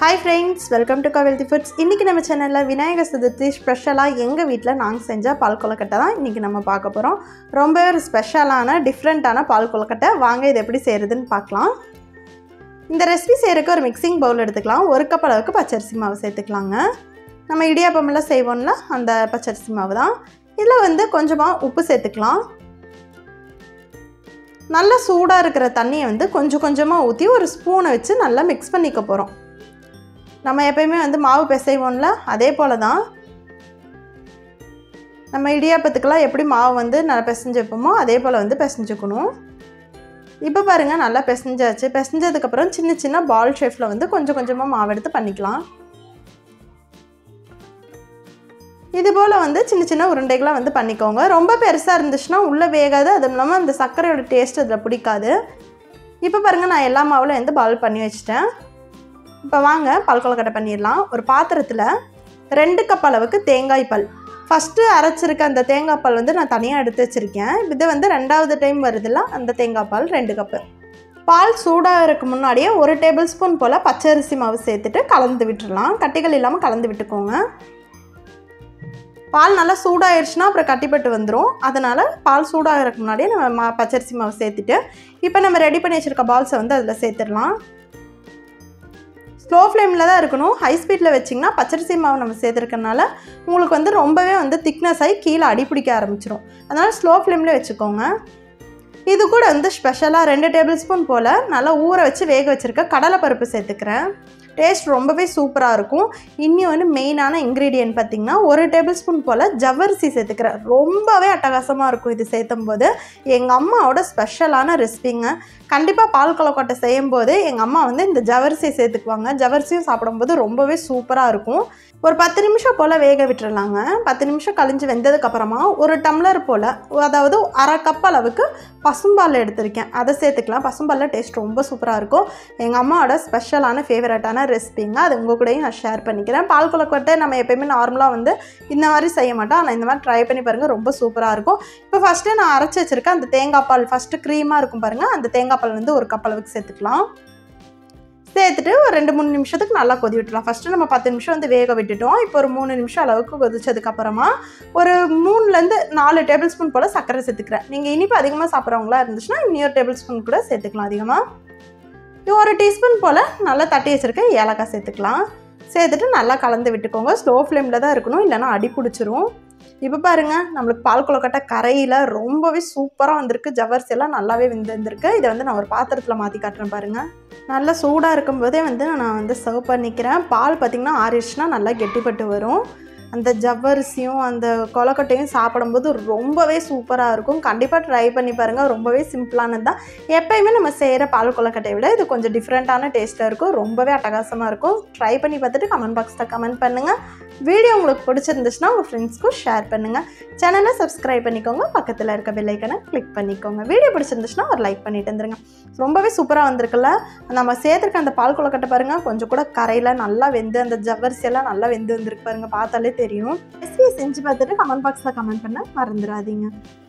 hi friends welcome to healthy foods இன்றைக்கி நம்ம சேனலில் விநாயகர் சதுர்த்தி ஸ்பெஷலாக எங்கள் வீட்டில் நாங்கள் செஞ்ச பால் கொழுக்கட்டை தான் இன்றைக்கி நம்ம பார்க்க போகிறோம் ரொம்ப ஒரு ஸ்பெஷலான டிஃப்ரெண்ட்டான பால் கொழுக்கட்டை வாங்க இது எப்படி செய்கிறதுன்னு பார்க்கலாம் இந்த ரெசிபி செய்கிறதுக்கு ஒரு மிக்சிங் பவுல் எடுத்துக்கலாம் ஒரு கப் அளவுக்கு பச்சரிசி மாவு சேர்த்துக்கலாங்க நம்ம இடியாப்பமெல்லாம் செய்வோம்ல அந்த பச்சரிசி மாவு தான் இதில் வந்து கொஞ்சமாக உப்பு சேர்த்துக்கலாம் நல்லா சூடாக இருக்கிற தண்ணியை வந்து கொஞ்சம் கொஞ்சமாக ஊற்றி ஒரு ஸ்பூனை வச்சு நல்லா மிக்ஸ் பண்ணிக்க போகிறோம் நம்ம எப்பயுமே வந்து மாவு பிசைவோம்ல அதே போல் தான் நம்ம இடியாப்பத்துக்கெல்லாம் எப்படி மாவு வந்து நல்லா பிசைஞ்சு வைப்போமோ அதே போல் வந்து பிசைஞ்சுக்கணும் இப்போ பாருங்கள் நல்லா பிசைஞ்சாச்சு பிசைஞ்சதுக்கப்புறம் சின்ன சின்ன பால் ஷேப்பில் வந்து கொஞ்சம் கொஞ்சமாக மாவு எடுத்து பண்ணிக்கலாம் இது போல் வந்து சின்ன சின்ன உருண்டைகளாக வந்து பண்ணிக்கோங்க ரொம்ப பெருசாக இருந்துச்சுன்னா உள்ளே வேகாது அதுவும் இல்லாமல் அந்த சர்க்கரையோட டேஸ்ட் அதில் பிடிக்காது இப்போ பாருங்கள் நான் எல்லா மாவுலையும் வந்து பால் பண்ணி வச்சுட்டேன் இப்போ வாங்க பால் கொழுக்கட்டை பண்ணிடலாம் ஒரு பாத்திரத்தில் ரெண்டு கப் அளவுக்கு தேங்காய் பால் ஃபஸ்ட்டு அரைச்சிருக்க அந்த தேங்காய் பால் வந்து நான் தனியாக எடுத்து வச்சுருக்கேன் இது வந்து ரெண்டாவது டைம் வருதுல்ல அந்த தேங்காய் பால் ரெண்டு கப்பு பால் சூடாகிறதுக்கு முன்னாடியே ஒரு டேபிள் ஸ்பூன் போல் பச்சரிசி மாவு சேர்த்துட்டு கலந்து விட்டுடலாம் கட்டிகள் இல்லாமல் கலந்து விட்டுக்கோங்க பால் நல்லா சூடாயிருச்சுன்னா அப்புறம் கட்டிப்பட்டு வந்துடும் அதனால் பால் சூடாகிறதுக்கு முன்னாடியே நம்ம மா பச்சரிசி மாவு சேர்த்துட்டு இப்போ நம்ம ரெடி பண்ணி வச்சுருக்க பால்ஸை வந்து அதில் சேர்த்துடலாம் ஸ்லோ ஃப்ளேமில் தான் இருக்கணும் ஹை ஸ்பீடில் வச்சிங்கன்னா பச்சரிசி மாவு நம்ம சேர்த்துருக்கனால உங்களுக்கு வந்து ரொம்பவே வந்து திக்னஸ் ஆகி கீழே அடிப்பிடிக்க ஆரம்பிச்சிடும் அதனால் ஸ்லோ ஃப்ளேமில் வச்சுக்கோங்க இது கூட வந்து ஸ்பெஷலாக ரெண்டு டேபிள் ஸ்பூன் போல் நல்லா ஊற வச்சு வேக வச்சுருக்க கடலைப்பருப்பு சேர்த்துக்கிறேன் டேஸ்ட் ரொம்பவே சூப்பராக இருக்கும் இன்னும் வந்து மெயினான இன்க்ரீடியன்ட் பார்த்திங்கன்னா ஒரு டேபிள் ஸ்பூன் போல் ஜவ்வரிசி சேர்த்துக்கிறேன் ரொம்பவே அட்டகாசமாக இருக்கும் இது சேர்த்தும் போது எங்கள் அம்மாவோட ஸ்பெஷலான ரெசிபிங்க கண்டிப்பாக பால் கொலக்கொட்டை செய்யும் போது எங்கள் அம்மா வந்து இந்த ஜவரிசி சேர்த்துக்குவாங்க ஜவரிசியும் சாப்பிடும்போது ரொம்பவே சூப்பராக இருக்கும் ஒரு பத்து நிமிஷம் போல் வேக விட்டுறலாங்க பத்து நிமிஷம் கழிஞ்சு வெந்ததுக்கப்புறமா ஒரு டம்ளர் போல் அதாவது அரை கப் அளவுக்கு பசும்பால் எடுத்திருக்கேன் அதை சேர்த்துக்கலாம் பசும்பாலில் டேஸ்ட் ரொம்ப சூப்பராக இருக்கும் எங்கள் அம்மாவோட ஸ்பெஷலான ஃபேவரட்டான ரெசிபிங்க அது உங்கள் கூடயும் நான் ஷேர் பண்ணிக்கிறேன் பால் கொலக்கொட்டை நம்ம எப்பயுமே நார்மலாக வந்து இந்த மாதிரி செய்ய மாட்டோம் ஆனால் இந்த மாதிரி ட்ரை பண்ணி பாருங்கள் ரொம்ப சூப்பராக இருக்கும் இப்போ ஃபஸ்ட்டு நான் அரைச்சி வச்சுருக்கேன் அந்த தேங்காய் பால் ஃபஸ்ட்டு க்ரீமாக இருக்கும் பாருங்கள் அந்த தேங்காய் பால் வந்து ஒரு கப் அளவுக்கு சேர்த்துக்கலாம் சேர்த்துட்டு ஒரு ரெண்டு மூணு நிமிஷத்துக்கு நல்லா கொதி விட்டுலாம் ஃபஸ்ட்டு நம்ம பத்து நிமிஷம் வந்து வேக விட்டுட்டோம் இப்போ ஒரு மூணு நிமிஷம் அளவுக்கு கொதிச்சதுக்கப்புறமா ஒரு மூணுலேருந்து நாலு டேபிள் ஸ்பூன் போல் சர்க்கரை சேர்த்துக்கிறேன் நீங்கள் இனிப்பு அதிகமாக சாப்பிட்றவங்களா இருந்துச்சுன்னா இன்னொரு டேபிள் ஸ்பூன் கூட சேர்த்துக்கலாம் அதிகமாக ஒரு டீஸ்பூன் போல் நல்லா தட்டி வச்சுருக்க ஏலக்காய் சேர்த்துக்கலாம் சேர்த்துட்டு நல்லா கலந்து விட்டுக்கோங்க ஸ்லோ ஃப்ளேமில் தான் இருக்கணும் இல்லைனா அடி பிடிச்சிரும் இப்போ பாருங்கள் நம்மளுக்கு பால் கொழுக்கட்டை கரையில் ரொம்பவே சூப்பராக வந்திருக்கு ஜவர்ஸ் எல்லாம் நல்லாவே வெந்திருக்கு இதை வந்து நான் ஒரு பாத்திரத்தில் மாற்றி காட்டுறேன் பாருங்கள் நல்லா சூடாக இருக்கும்போதே வந்து நான் வந்து சர்வ் பண்ணிக்கிறேன் பால் பார்த்திங்கன்னா ஆறிடுச்சுன்னா நல்லா கெட்டிப்பட்டு வரும் அந்த ஜவ்வரிசியும் அந்த கொலக்கட்டையும் சாப்பிடும்போது ரொம்பவே சூப்பராக இருக்கும் கண்டிப்பாக ட்ரை பண்ணி பாருங்கள் ரொம்பவே சிம்பிளானது தான் எப்பயுமே நம்ம செய்கிற பால் கொலக்கட்டையை விட இது கொஞ்சம் டிஃப்ரெண்ட்டான டேஸ்ட்டாக இருக்கும் ரொம்பவே அட்டகாசமாக இருக்கும் ட்ரை பண்ணி பார்த்துட்டு கமெண்ட் பாக்ஸில் கமெண்ட் பண்ணுங்கள் வீடியோ உங்களுக்கு பிடிச்சிருந்துச்சுன்னா உங்கள் ஃப்ரெண்ட்ஸ்க்கும் ஷேர் பண்ணுங்கள் சேனலை சப்ஸ்கிரைப் பண்ணிக்கோங்க பக்கத்தில் இருக்க பெல்லைக்கனை கிளிக் பண்ணிக்கோங்க வீடியோ பிடிச்சிருந்துச்சுன்னா ஒரு லைக் பண்ணிட்டு வந்துருங்க ரொம்பவே சூப்பராக வந்திருக்குல்ல நம்ம சேர்த்துருக்க அந்த பால் கொலக்கட்டை பாருங்கள் கொஞ்சம் கூட கரையில் நல்லா வெந்து அந்த ஜவ்வரிசி எல்லாம் நல்லா வெந்து வந்திருக்கு பாருங்கள் பார்த்தாலே தெரியும் ரெசிபியை செஞ்சு பார்த்துட்டு கமெண்ட் பாக்ஸில் கமெண்ட் பண்ண மறந்துடாதீங்க